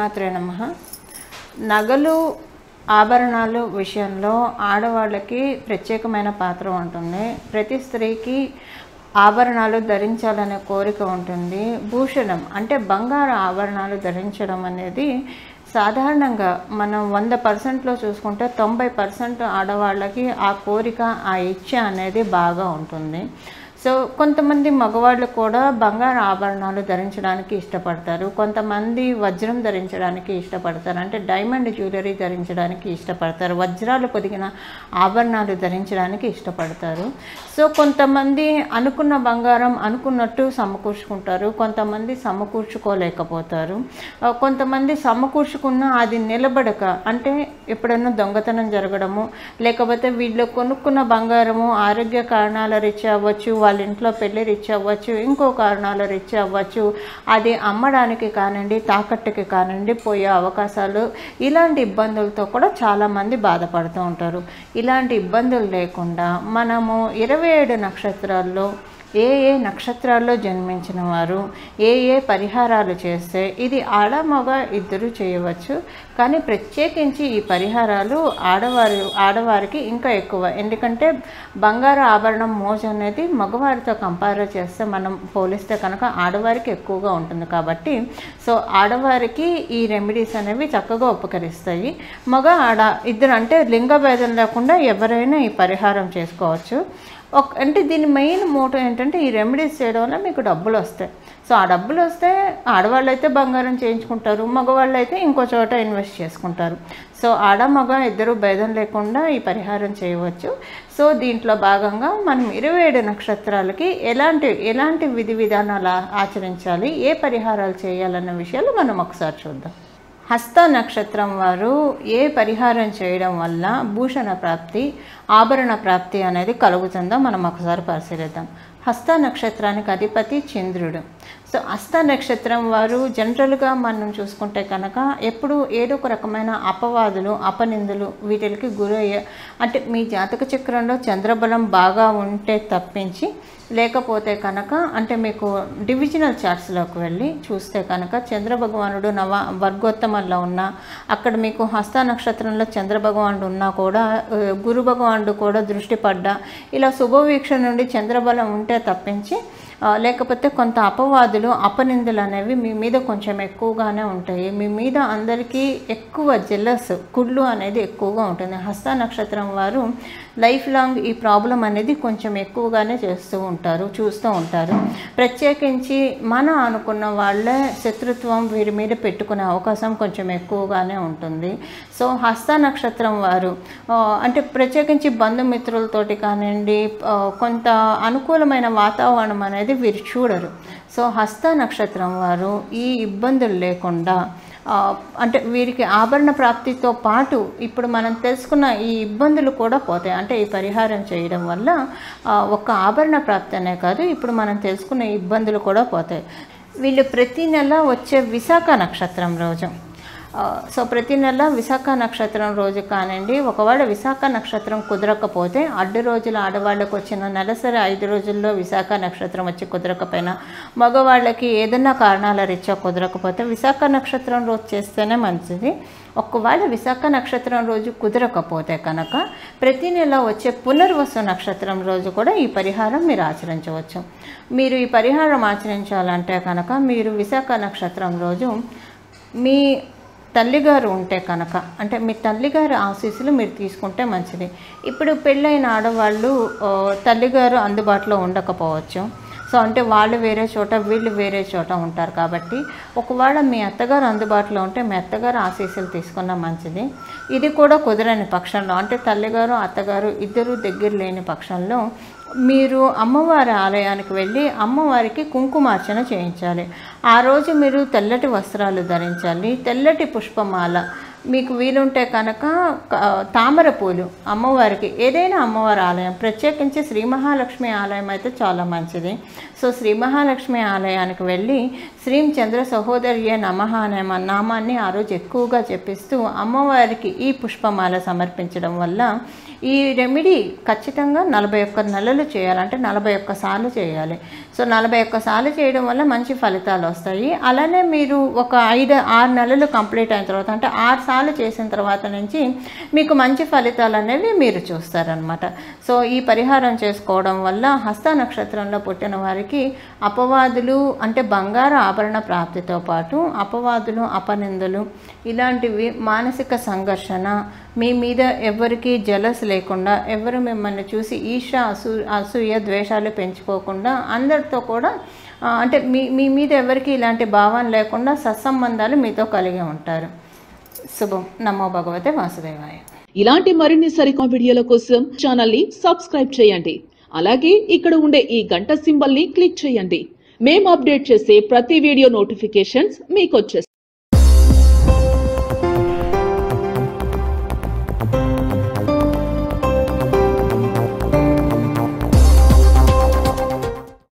శ్రీమాత్రే నమ నగలు ఆభరణాలు విషయంలో ఆడవాళ్ళకి ప్రత్యేకమైన పాత్ర ఉంటుంది ప్రతి స్త్రీకి ఆభరణాలు ధరించాలనే కోరిక ఉంటుంది భూషణం అంటే బంగారు ఆభరణాలు ధరించడం అనేది సాధారణంగా మనం వంద పర్సెంట్లో చూసుకుంటే తొంభై పర్సెంట్ ఆడవాళ్ళకి ఆ కోరిక ఆ ఇచ్చ అనేది బాగా ఉంటుంది సో కొంతమంది మగవాళ్ళు కూడా బంగారు ఆభరణాలు ధరించడానికి ఇష్టపడతారు కొంతమంది వజ్రం ధరించడానికి ఇష్టపడతారు అంటే డైమండ్ జ్యువెలరీ ధరించడానికి ఇష్టపడతారు వజ్రాలు పొదిగిన ఆభరణాలు ధరించడానికి ఇష్టపడతారు సో కొంతమంది అనుకున్న బంగారం అనుకున్నట్టు సమకూర్చుకుంటారు కొంతమంది సమకూర్చుకోలేకపోతారు ఆ, కొంతమంది సమకూర్చుకున్న అది నిలబడక అంటే ఎప్పుడైనా దొంగతనం జరగడము లేకపోతే వీళ్ళు కొనుక్కున్న బంగారము ఆరోగ్య కారణాల రీత్యా అవ్వచ్చు వాళ్ళ ఇంట్లో పెళ్లి రీత్యా అవ్వచ్చు ఇంకో కారణాల రీత్యా అవ్వచ్చు అది అమ్మడానికి కానివ్వండి తాకట్టుకి కానివ్వండి పోయే అవకాశాలు ఇలాంటి ఇబ్బందులతో కూడా చాలామంది బాధపడుతూ ఉంటారు ఇలాంటి ఇబ్బందులు లేకుండా మనము ఇరవై ఏడు నక్షత్రాల్లో ఏ ఏ నక్షత్రాల్లో జన్మించిన వారు ఏ ఏ పరిహారాలు చేస్తే ఇది ఆడ మగ ఇద్దరు చేయవచ్చు కానీ ప్రత్యేకించి ఈ పరిహారాలు ఆడవారు ఆడవారికి ఇంకా ఎక్కువ ఎందుకంటే బంగారు ఆభరణం మోజు అనేది మగవారితో కంపేర్ చేస్తే మనం పోలిస్తే కనుక ఆడవారికి ఎక్కువగా ఉంటుంది కాబట్టి సో ఆడవారికి ఈ రెమెడీస్ అనేవి చక్కగా ఉపకరిస్తాయి మగ ఆడ ఇద్దరు అంటే లింగ భేదం లేకుండా ఎవరైనా ఈ పరిహారం చేసుకోవచ్చు ఒక అంటే దీని మెయిన్ మోటో ఏంటంటే ఈ రెమెడీస్ చేయడం వల్ల మీకు డబ్బులు వస్తాయి సో ఆ డబ్బులు వస్తే ఆడవాళ్ళు అయితే బంగారం చేయించుకుంటారు మగవాళ్ళు అయితే ఇంకో చోట ఇన్వెస్ట్ చేసుకుంటారు సో ఆడ మగ ఇద్దరు భేదం లేకుండా ఈ పరిహారం చేయవచ్చు సో దీంట్లో భాగంగా మనం ఇరవై ఏడు నక్షత్రాలకి ఎలాంటి ఎలాంటి విధి విధానాలు ఆ- ఆచరించాలి ఏ పరిహారాలు చేయాలన్న విషయాలు మనం ఒకసారి చూద్దాం హస్త నక్షత్రం వారు ఏ పరిహారం చేయడం వల్ల భూషణ ప్రాప్తి ఆభరణ ప్రాప్తి అనేది కలుగుతుందో మనం ఒకసారి పరిశీలిద్దాం హస్త నక్షత్రానికి అధిపతి చంద్రుడు సో హస్త నక్షత్రం వారు జనరల్గా మనం చూసుకుంటే కనుక ఎప్పుడు ఏదో ఒక రకమైన అపవాదులు అపనిందులు వీటికి గురయ్యే అంటే మీ జాతక చక్రంలో చంద్రబలం బాగా ఉంటే తప్పించి లేకపోతే కనుక అంటే మీకు డివిజనల్ చార్ట్స్లోకి వెళ్ళి చూస్తే కనుక చంద్ర భగవానుడు నవ వర్గోత్తమంలో ఉన్న అక్కడ మీకు హస్త నక్షత్రంలో చంద్ర భగవానుడు ఉన్నా కూడా ఆ, గురు భగవానుడు కూడా దృష్టి పడ్డా ఇలా శుభవీక్ష నుండి చంద్రబలం ఉంటే తప్పించి ఆ, లేకపోతే కొంత అపవాదులు అపనిందులు అనేవి మీ మీద కొంచెం ఎక్కువగానే ఉంటాయి మీ మీద అందరికీ ఎక్కువ జెల్లస్ కుళ్ళు అనేది ఎక్కువగా ఉంటుంది హస్త నక్షత్రం వారు లైఫ్ లాంగ్ ఈ ప్రాబ్లం అనేది కొంచెం ఎక్కువగానే చేస్తూ ఉంటారు చూస్తూ ఉంటారు ప్రత్యేకించి మన అనుకున్న వాళ్ళే శత్రుత్వం వీరి మీద పెట్టుకునే అవకాశం కొంచెం ఎక్కువగానే ఉంటుంది సో హస్త నక్షత్రం వారు ఆ, అంటే ప్రత్యేకించి బంధుమిత్రులతోటి కానివ్వండి ఆ, కొంత అనుకూలమైన వాతావరణం అనేది వీరు చూడరు సో హస్త నక్షత్రం వారు ఈ ఇబ్బందులు లేకుండా ఆ, అంటే వీరికి ఆభరణ ప్రాప్తితో పాటు ఇప్పుడు మనం తెలుసుకున్న ఈ ఇబ్బందులు కూడా పోతాయి అంటే ఈ పరిహారం చేయడం వల్ల ఆ, ఒక్క ఆభరణ ప్రాప్తి అనే కాదు ఇప్పుడు మనం తెలుసుకున్న ఈ ఇబ్బందులు కూడా పోతాయి వీళ్ళు ప్రతి నెల వచ్చే విశాఖ నక్షత్రం రోజు ఆ, సో ప్రతి నెల విశాఖ నక్షత్రం రోజు కానివ్వండి ఒకవేళ విశాఖ నక్షత్రం కుదరకపోతే అడ్డు రోజులు ఆడవాళ్ళకు వచ్చిన నెలసరి ఐదు రోజుల్లో విశాఖ నక్షత్రం వచ్చి కుదరకపోయినా మగవాళ్ళకి ఏదైనా కారణాల రీత్యా కుదరకపోతే విశాఖ నక్షత్రం రోజు చేస్తేనే మంచిది ఒకవేళ విశాఖ నక్షత్రం రోజు కుదరకపోతే కనుక ప్రతి నెల వచ్చే పునర్వసు నక్షత్రం రోజు కూడా ఈ పరిహారం మీరు ఆచరించవచ్చు మీరు ఈ పరిహారం ఆచరించాలంటే కనుక మీరు విశాఖ నక్షత్రం రోజు మీ తల్లిగారు ఉంటే కనుక అంటే మీ తల్లిగారి ఆశీస్సులు మీరు తీసుకుంటే మంచిది ఇప్పుడు పెళ్ళైన ఆడవాళ్ళు ఆ, తల్లిగారు అందుబాటులో ఉండకపోవచ్చు సో అంటే వాళ్ళు వేరే చోట వీళ్ళు వేరే చోట ఉంటారు కాబట్టి ఒకవేళ మీ అత్తగారు అందుబాటులో ఉంటే మీ అత్తగారు ఆశీస్సులు తీసుకున్న మంచిది ఇది కూడా కుదరని పక్షంలో అంటే తల్లిగారు అత్తగారు ఇద్దరు దగ్గర లేని పక్షంలో మీరు అమ్మవారి ఆలయానికి వెళ్ళి అమ్మవారికి కుంకుమార్చన చేయించాలి ఆ రోజు మీరు తెల్లటి వస్త్రాలు ధరించాలి తెల్లటి పుష్పమాల మీకు వీలుంటే కనుక క- తామర పూలు అమ్మవారికి ఏదైనా అమ్మవారి ఆలయం ప్రత్యేకించి శ్రీ మహాలక్ష్మి ఆలయం అయితే చాలా మంచిది సో శ్రీ మహాలక్ష్మి ఆలయానికి వెళ్ళి శ్రీం చంద్ర సహోదర్య నమః అనే మన నామాన్ని ఆ రోజు ఎక్కువగా చెప్పిస్తూ అమ్మవారికి ఈ పుష్పమాల సమర్పించడం వల్ల ఈ రెమెడీ ఖచ్చితంగా నలభై ఒక్క నెలలు చేయాలంటే నలభై ఒక్క సార్లు చేయాలి సో నలభై ఒక్క సార్లు చేయడం వల్ల మంచి ఫలితాలు వస్తాయి అలానే మీరు ఒక ఐదు ఆరు నెలలు కంప్లీట్ అయిన తర్వాత అంటే ఆరు సార్లు చేసిన తర్వాత నుంచి మీకు మంచి ఫలితాలు అనేవి మీరు చూస్తారనమాట సో ఈ పరిహారం చేసుకోవడం వల్ల హస్త నక్షత్రంలో పుట్టిన వారికి అపవాదులు అంటే బంగారు ఆభరణ ప్రాప్తితో పాటు అపవాదులు అపనిందలు ఇలాంటివి మానసిక సంఘర్షణ మీ మీద ఎవరికి జలస్ లేకుండా ఎవరు మిమ్మల్ని చూసి ఈర్ష అసూ అసూయ ద్వేషాలు పెంచుకోకుండా అందరితో కూడా ఆ, అంటే మీ మీ మీద ఎవరికి ఇలాంటి భావం లేకుండా సత్సంబంధాలు మీతో కలిగి ఉంటారు శుభం నమో భగవతే వాసుదేవాయ ఇలాంటి మరిన్ని సరికొత్త వీడియోల కోసం ఛానల్ ని సబ్స్క్రైబ్ చేయండి అలాగే ఇక్కడ ఉండే ఈ గంట సింబల్ ని క్లిక్ చేయండి మేము అప్డేట్ చేసే ప్రతి వీడియో నోటిఫికేషన్స్ మీకు వచ్చేస్తాయి